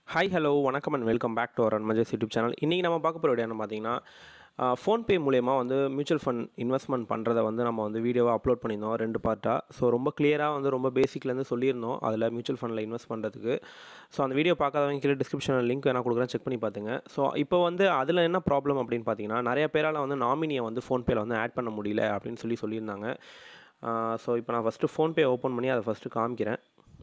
hi hello வணக்கம் and welcome back to our அன்மஜஸ் YouTube channel இன்றைக்கி நம்ம பார்க்க போகிற என்ன பார்த்தீங்கன்னா ஃபோன்பே மூலயமா வந்து மியூச்சுவல் ஃபண்ட் இன்வெஸ்ட்மெண்ட் பண்ணுறதை வந்து நம்ம வந்து வீடியோவாக அப்லோட் பண்ணியிருந்தோம் ரெண்டு பார்ட்டாக ஸோ ரொம்ப கிளியராக வந்து ரொம்ப பேசிக்லேருந்து சொல்லியிருந்தோம் அதில் மியூச்சுவல் ஃபண்டில் இன்வெஸ்ட் பண்ணுறதுக்கு ஸோ அந்த வீடியோ பார்க்காதவங்க கீழே டிஸ்கிரிப்ஷனில் லிங்க் வேணால் கொடுக்குறேன் செக் பண்ணி பார்த்துங்க ஸோ இப்போ வந்து அதில் என்ன ப்ராப்ளம் அப்படின்னு பார்த்தீங்கன்னா நிறைய பேரால் வந்து நாமினியை வந்து ஃபோன்பேயில் வந்து ஆட் பண்ண முடியல அப்படின்னு சொல்லி சொல்லியிருந்தாங்க ஸோ இப்போ நான் ஃபஸ்ட்டு ஃபோன்பே ஓப்பன் பண்ணி அதை ஃபஸ்ட்டு காமிக்கிறேன்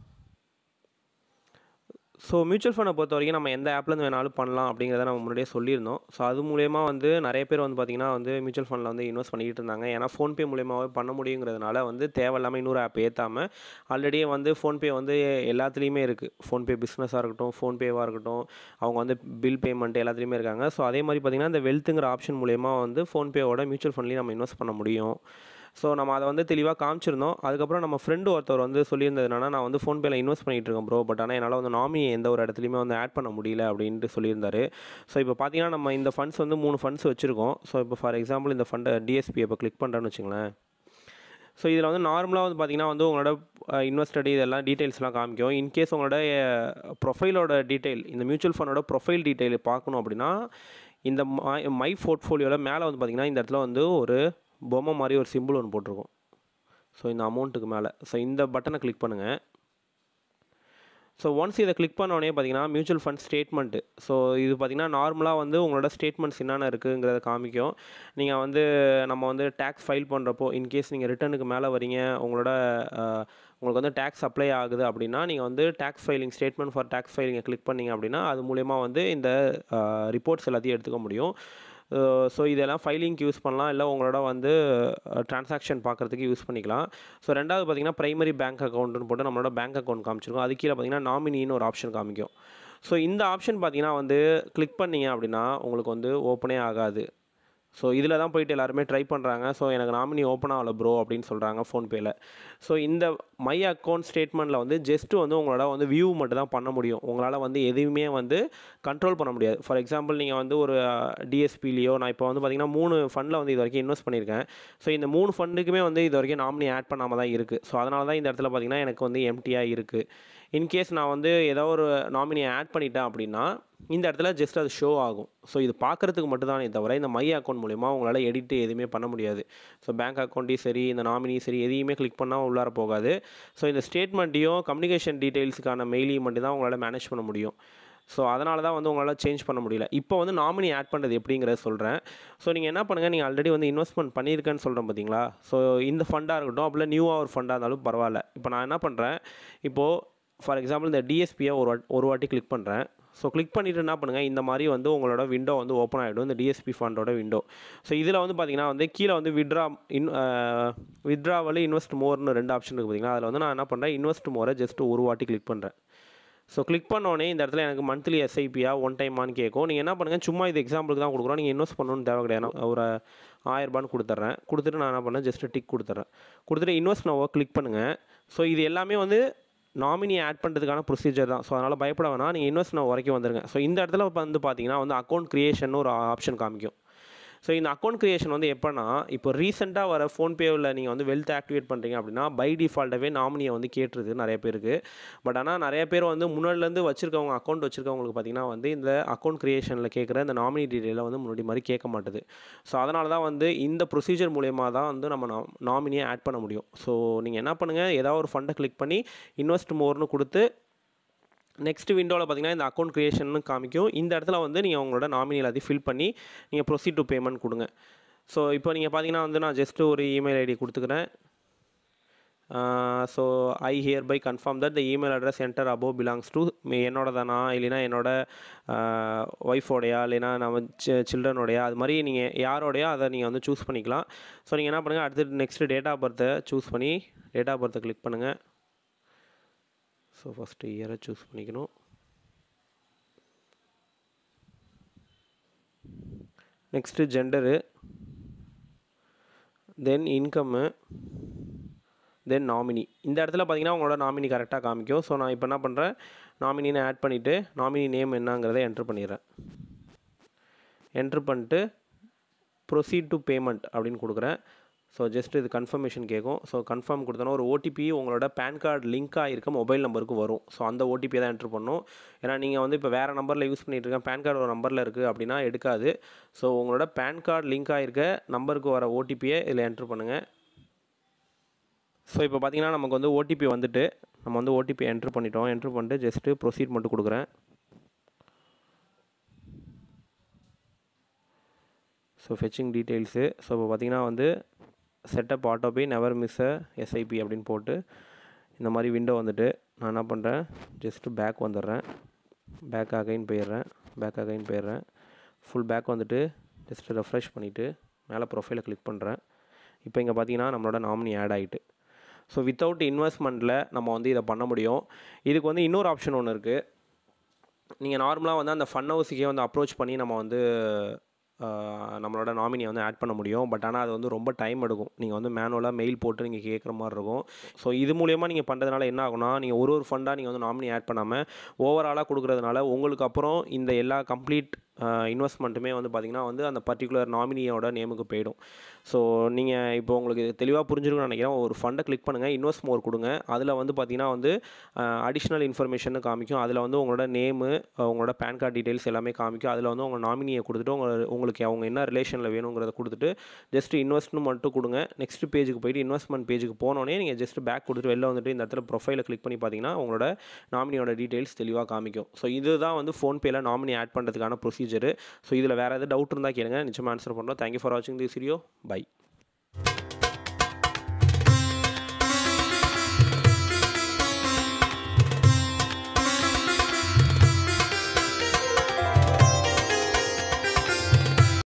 ஸோ மியூச்சுவல் ஃபண்டை பொறுத்த வரைக்கும் நம்ம எந்த ஆப்லேருந்து வேணாலும் பண்ணலாம் அப்படிங்கிறத நம்ம முன்னாடியே சொல்லியிருந்தோம் ஸோ அது மூலயமா வந்து நிறைய பேர் வந்து பார்த்திங்கன்னா வந்து மியூச்சுவல் ஃபண்டில் வந்து இன்வெஸ்ட் பண்ணிக்கிட்டு இருந்தாங்க ஏன்னா ஃபோன்பே மூலியமாகவே பண்ண முடியுங்கிறதுனால வந்து தேவையில்லாமல் இன்னொரு ஆப் ஏற்றாமல் ஆல்ரெடியே வந்து ஃபோன்பே வந்து எல்லாத்துலேயுமே இருக்குது ஃபோன்பே பிஸ்னஸாக இருக்கட்டும் ஃபோன்பேவாக இருக்கட்டும் அவங்க வந்து பில் பேமெண்ட் எல்லாத்துலேயுமே இருக்காங்க ஸோ அதே மாதிரி பார்த்திங்கன்னா இந்த வெல்த்துங்கிற ஆப்ஷன் மூலயமா வந்து ஃபோன்பேவோட மியூச்சுவல் ஃபண்ட்லேயும் நம்ம இன்வெஸ்ட் பண்ண முடியும் ஸோ நம்ம அதை வந்து தெளிவாக காமிச்சிருந்தோம் அதுக்கப்புறம் நம்ம ஃப்ரெண்டு ஒருத்தர் வந்து சொல்லியிருந்தது என்னன்னா நான் வந்து ஃபோன்பேல இன்வெஸ்ட் பண்ணிகிட்டு இருக்கேன் ப்ரோ பட் ஆனால் என்னால் வந்து நாமினி எந்த ஒரு இடத்துலையுமே வந்து ஆட் பண்ண முடியல அப்படின்ட்டு சொல்லியிருந்தாரு ஸோ இப்போ பார்த்தீங்கன்னா நம்ம இந்த ஃபண்ட்ஸ் வந்து மூணு ஃபண்ட்ஸ் வச்சுருக்கோம் ஸோ இப்போ ஃபார் எக்ஸாம்பிள் இந்த ஃபண்டை டிஎஸ்பி இப்போ கிளிக் பண்ணுறேன்னு வச்சுங்களேன் ஸோ இதில் வந்து நார்மலாக வந்து பார்த்திங்கன்னா வந்து உங்களோட இன்வெஸ்டட் இதெல்லாம் டீட்டெயில்ஸ்லாம் காமிக்கும் இன்கேஸ் உங்களோட ப்ரொஃபைலோட டீட்டெயில் இந்த மியூச்சுவல் ஃபண்டோட ப்ரொஃபைல் டீட்டெயில் பார்க்கணும் அப்படின்னா இந்த மை மை போர்ட்ஃபோலியோவில் மேலே வந்து பார்த்திங்கன்னா இந்த இடத்துல வந்து ஒரு பொம்மை மாதிரி ஒரு சிம்பிள் ஒன்று போட்டிருக்கோம் ஸோ இந்த அமௌண்ட்டுக்கு மேலே ஸோ இந்த பட்டனை கிளிக் பண்ணுங்கள் ஸோ ஒன்ஸ் இதை கிளிக் பண்ணோடனே பார்த்தீங்கன்னா மியூச்சுவல் ஃபண்ட் ஸ்டேட்மெண்ட்டு ஸோ இது பார்த்திங்கன்னா நார்மலாக வந்து உங்களோட ஸ்டேட்மெண்ட்ஸ் என்னென்ன இருக்குங்கிறத காமிக்கும் நீங்கள் வந்து நம்ம வந்து டேக்ஸ் ஃபைல் பண்ணுறப்போ இன்கேஸ் நீங்கள் ரிட்டனுக்கு மேலே வரீங்க உங்களோட உங்களுக்கு வந்து டேக்ஸ் அப்ளை ஆகுது அப்படின்னா நீங்கள் வந்து tax filing statement for tax ஃபைலிங்கை கிளிக் பண்ணிங்க அப்படின்னா அது மூலயமா வந்து இந்த ரிப்போர்ட்ஸ் எல்லாத்தையும் எடுத்துக்க முடியும் ஸோ இதெல்லாம் ஃபைலிங்க்கு யூஸ் பண்ணலாம் இல்லை உங்களோட வந்து ட்ரான்சாக்ஷன் பார்க்குறதுக்கு யூஸ் பண்ணிக்கலாம் ஸோ ரெண்டாவது பார்த்தீங்கன்னா ப்ரைமரி பேங்க் அக்கௌண்ட்னு போட்டு நம்மளோட பேங்க் அக்கௌண்ட் காமிச்சிருக்கோம் அது கீழே பார்த்தீங்கன்னா நாமினின்னு ஒரு ஆப்ஷன் காமிக்கும் ஸோ இந்த ஆப்ஷன் பார்த்தீங்கன்னா வந்து கிளிக் பண்ணிங்க அப்படின்னா உங்களுக்கு வந்து ஓப்பனே ஆகாது ஸோ இதில் தான் போயிட்டு எல்லாருமே ட்ரை பண்ணுறாங்க ஸோ எனக்கு நாமினி ஓப்பன் ஆகல ப்ரோ அப்படின்னு சொல்கிறாங்க ஃபோன்பேயில் ஸோ இந்த மை அக்கௌண்ட் ஸ்டேட்மெண்ட்டில் வந்து ஜஸ்ட்டு வந்து உங்களோட வந்து வியூ மட்டும் தான் பண்ண முடியும் உங்களால் வந்து எதுவுமே வந்து கண்ட்ரோல் பண்ண முடியாது ஃபார் எக்ஸாம்பிள் நீங்கள் வந்து ஒரு டிஎஸ்பிலேயோ நான் இப்போ வந்து பார்த்திங்கன்னா மூணு ஃபண்டில் வந்து இது வரைக்கும் இன்வெஸ்ட் பண்ணியிருக்கேன் ஸோ இந்த மூணு ஃபண்டுக்குமே வந்து இது வரைக்கும் நாமினி ஆட் பண்ணாமல் தான் இருக்குது ஸோ அதனால தான் இந்த இடத்துல பார்த்திங்கன்னா எனக்கு வந்து எம்டியாக இருக்குது இன்கேஸ் நான் வந்து ஏதோ ஒரு நாமினியை ஆட் பண்ணிட்டேன் அப்படின்னா இந்த இடத்துல ஜஸ்ட் அது ஷோ ஆகும் ஸோ இது பார்க்குறதுக்கு மட்டும்தானே தவிர இந்த மை அக்கௌண்ட் மூலிமா உங்களால் எடிட் எதுவுமே பண்ண முடியாது ஸோ பேங்க் அக்கௌண்ட்டையும் சரி இந்த நாமினி சரி எதையுமே கிளிக் பண்ணால் உள்ளார போகாது ஸோ இந்த ஸ்டேட்மெண்ட்டையும் கம்யூனிகேஷன் டீட்டெயில்ஸுக்கான மெயிலையும் மட்டும் தான் உங்களால் மேனேஜ் பண்ண முடியும் ஸோ அதனால தான் வந்து உங்களால் சேஞ்ச் பண்ண முடியல இப்போ வந்து நாமினி ஆட் பண்ணுறது எப்படிங்கிறத சொல்கிறேன் ஸோ நீங்கள் என்ன பண்ணுங்கள் நீங்கள் ஆல்ரெடி வந்து இன்வெஸ்ட்மெண்ட் பண்ணியிருக்கேன்னு சொல்கிறேன் பார்த்தீங்களா ஸோ இந்த ஃபண்டாக இருக்கட்டும் அப்படியே நியூவாக ஒரு ஃபண்டாக இருந்தாலும் பரவாயில்ல இப்போ நான் என்ன பண்ணுறேன் இப்போது ஃபார் எக்ஸாம்பிள் இந்த டிஎஸ்பியை ஒரு வாட்டி ஒரு வாட்டி கிளிக் பண்ணுறேன் ஸோ கிளிக் பண்ணிவிட்டு என்ன பண்ணுங்கள் இந்த மாதிரி வந்து உங்களோட விண்டோ வந்து ஓப்பன் ஆகிடும் இந்த டிஎஸ்பி ஃபண்டோட விண்டோ ஸோ இதில் வந்து பார்த்திங்கன்னா வந்து கீழே வந்து விட்ரா இன் விட்ராவல் இன்வெஸ்ட் மோர்னு ரெண்டு ஆப்ஷன் இருக்குது பார்த்திங்கன்னா அதில் வந்து நான் என்ன பண்ணுறேன் இன்வெஸ்ட் மோரை ஜஸ்ட் ஒரு வாட்டி கிளிக் பண்ணுறேன் ஸோ கிளிக் பண்ணோடனே இந்த இடத்துல எனக்கு மந்த்லி எஸ்ஐபியா ஒன் டைமான்னு கேட்கும் நீங்கள் என்ன பண்ணுங்கள் சும்மா இது எக்ஸாம்பிளுக்கு தான் கொடுக்குறோம் நீங்கள் இன்வெஸ்ட் பண்ணணும்னு தேவை கிடையாது நான் ஒரு ஆயிரரூபான்னு கொடுத்துட்றேன் கொடுத்துட்டு நான் என்ன பண்ணேன் ஜஸ்ட் டிக் கொடுத்துட்றேன் கொடுத்துட்டு இன்வெஸ்ட் நோவை கிளிக் பண்ணுங்கள் ஸோ இது எல்லாமே வந்து நாமினி ஆட் பண்ணுறதுக்கான ப்ரொசீஜர் தான் ஸோ அதனால் பயப்பட வேணாம் நீங்கள் இன்வெஸ்ட் நான் வரைக்கும் வந்துருங்க ஸோ இந்த இடத்துல வந்து பார்த்தீங்கன்னா வந்து அக்கௌண்ட் க்ரியேஷன் ஒரு ஆப்ஷன் காமிக்கும் ஸோ இந்த அக்கௌண்ட் க்ரியேஷன் வந்து எப்போனா இப்போ ரீசெண்டாக வர ஃபோன்பேவில் நீங்கள் வந்து வெல்த் ஆக்டிவேட் பண்ணுறீங்க அப்படின்னா பை டிஃபால்ட்டாகவே நாமினியை வந்து கேட்டுருது நிறைய பேருக்கு பட் ஆனால் நிறைய பேர் வந்து முன்னாடிலேருந்து வச்சிருக்கவங்க அக்கௌண்ட் வச்சிருக்கவங்களுக்கு பார்த்தீங்கன்னா வந்து இந்த அக்கௌண்ட் க்ரியேஷனில் கேட்குற இந்த நாமினி டீட்டெயிலை வந்து முன்னாடி மாதிரி கேட்க மாட்டுது ஸோ அதனால தான் வந்து இந்த ப்ரொசீஜர் மூலயமா தான் வந்து நம்ம நாமினியை ஆட் பண்ண முடியும் ஸோ நீங்கள் என்ன பண்ணுங்கள் ஏதாவது ஒரு ஃபண்டை கிளிக் பண்ணி இன்வெஸ்ட் மோர்னு கொடுத்து நெக்ஸ்ட் விண்டோவில் பார்த்தீங்கன்னா இந்த அக்கௌண்ட் க்ரியேஷன் காமிக்கும் இந்த இடத்துல வந்து நீங்கள் உங்களோட நாமினி எல்லாத்தையும் ஃபில் பண்ணி நீங்கள் ப்ரொசீட் டு பேமெண்ட் கொடுங்க ஸோ இப்போ நீங்கள் பார்த்தீங்கன்னா வந்து நான் ஜஸ்ட்டு ஒரு இமெயில் ஐடி கொடுத்துக்கிறேன் so I hereby confirm that the email address enter above belongs to என்னோட தானா இல்லைனா என்னோட ஒய்ஃபோடையா இல்லைனா நம்ம சில்ட்ரனோடையா அது மாதிரி நீங்கள் யாரோடையா அதை நீங்கள் வந்து சூஸ் பண்ணிக்கலாம் ஸோ நீங்கள் என்ன பண்ணுங்கள் அடுத்து நெக்ஸ்ட்டு டேட் ஆஃப் பர்த்தை சூஸ் பண்ணி டேட் ஆஃப் பர்த்தை கிளிக் பண்ணுங்கள் ஸோ ஃபஸ்ட்டு இயரை சூஸ் பண்ணிக்கணும் next gender then income then nominee இந்த இடத்துல பார்த்தீங்கன்னா உங்களோட நாமினி கரெக்டாக காமிக்கும் ஸோ நான் இப்போ என்ன பண்ணுறேன் நாமினின்னு ஆட் பண்ணிவிட்டு நாமினி நேம் என்னங்கிறத என்ட்ரு பண்ணிடுறேன் என்ட்ரு பண்ணிட்டு ப்ரொசீட் டு பேமெண்ட் அப்படின்னு கொடுக்குறேன் ஸோ ஜஸ்ட் இது கன்ஃபர்மேஷன் கேட்கும் ஸோ கன்ஃபார்ம் கொடுத்தோன்னா ஒரு ஓடிபி உங்களோட பேன் கார்டு லிங்காக இருக்க மொபைல் நம்பருக்கு வரும் ஸோ அந்த ஓடிபி தான் என்ட்ரு பண்ணும் ஏன்னா நீங்கள் வந்து இப்போ வேறு நம்பரில் யூஸ் பண்ணிட்டு இருக்கேன் பேன் கார்டு ஒரு நம்பரில் இருக்குது அப்படின்னா எடுக்காது ஸோ உங்களோட பேன் கார்டு லிங்காக இருக்க நம்பருக்கு வர ஓடிபியை இதில் என்ட்ரு பண்ணுங்கள் ஸோ இப்போ பார்த்தீங்கன்னா நமக்கு வந்து ஓடிபி வந்துட்டு நம்ம வந்து ஓடிபி என்ட்ரு பண்ணிட்டோம் என்ட்ரு பண்ணிட்டு ஜஸ்ட்டு ப்ரொசீட் மட்டும் கொடுக்குறேன் ஸோ ஃபெச்சிங் டீட்டெயில்ஸு ஸோ இப்போ பார்த்தீங்கன்னா வந்து setup autopay never miss a SIP அப்படின்னு போட்டு இந்த மாதிரி விண்டோ வந்துட்டு நான் என்ன பண்ணுறேன் ஜஸ்ட்டு பேக் வந்துடுறேன் பேக் அகைன் போயிடுறேன் பேக் அகைன் போயிடுறேன் ஃபுல் பேக் வந்துட்டு ஜஸ்ட்டு ரெஃப்ரெஷ் பண்ணிவிட்டு மேலே ப்ரொஃபைலை கிளிக் பண்ணுறேன் இப்போ இங்கே பார்த்தீங்கன்னா நம்மளோட நாமினி ஆட் ஆகிட்டு ஸோ வித்தவுட் இன்வெஸ்ட்மெண்ட்டில் நம்ம வந்து இதை பண்ண முடியும் இதுக்கு வந்து இன்னொரு ஆப்ஷன் ஒன்று இருக்குது நீங்கள் நார்மலாக வந்து அந்த ஃபன் ஹவுஸுக்கே வந்து அப்ரோச் பண்ணி நம்ம வந்து ஆஹ், நம்மளோட நாமினியை வந்து ஆட் பண்ண முடியும் பட் ஆனால் அது வந்து ரொம்ப டைம் எடுக்கும் நீங்கள் வந்து மேனுவலாக மெயில் போட்டு நீங்கள் கேட்குற மாதிரி இருக்கும் ஸோ இது மூலயமா நீங்கள் பண்ணுறதுனால என்ன ஆகும்னா நீங்கள் ஒரு ஒரு ஃபண்டாக நீங்கள் வந்து நாமினி ஆட் பண்ணாமல் ஓவராலாக கொடுக்குறதுனால உங்களுக்கு அப்புறம் இந்த எல்லா கம்ப்ளீட் இன்வெஸ்ட்மெண்ட்டுமே வந்து பார்த்திங்கன்னா வந்து அந்த பர்டிகுலர் நாமினியோட நேமுக்கு போயிடும் ஸோ நீங்கள் இப்போ உங்களுக்கு தெளிவாக புரிஞ்சிருக்கும்னு நினைக்கிறேன் ஒரு ஃபண்டை கிளிக் பண்ணுங்கள் இன்வெஸ்ட் மோர் கொடுங்க அதில் வந்து பார்த்திங்கன்னா வந்து அடிஷ்னல் இன்ஃபர்மேஷன் காமிக்கும் அதில் வந்து உங்களோட நேமு உங்களோட பேன் கார்டு டீட்டெயில்ஸ் எல்லாமே காமிக்கும் அதில் வந்து உங்கள் நாமினியை கொடுத்துட்டு உங்கள் உங்களுக்கு அவங்க என்ன ரிலேஷனில் வேணுங்கிறத கொடுத்துட்டு ஜஸ்ட் இன்வெஸ்ட்னு மட்டும் கொடுங்க நெக்ஸ்ட் பேஜுக்கு போயிட்டு இன்வெஸ்ட்மெண்ட் பேஜுக்கு போனோடனே நீங்கள் ஜஸ்ட் பேக் கொடுத்துட்டு வெளில வந்துட்டு இந்த இடத்துல ப்ரொஃபைலை கிளிக் பண்ணி பார்த்தீங்கன்னா உங்களோட நாமினியோட டீட்டெயில்ஸ் தெளிவாக காமிக்கும் ஸோ இதுதான் வந்து ஃபோன்பேயில் நாமினி ஆட் பண்ணுறதுக்கான ப்ரொசீஜர் ஸோ இதில் வேறு எதாவது டவுட் இருந்தால் கேளுங்க நிச்சயமாக ஆன்சர் பண்ணுறோம் தேங்க்யூ ஃபார் வாட்சிங் திஸ் வீடியோ பை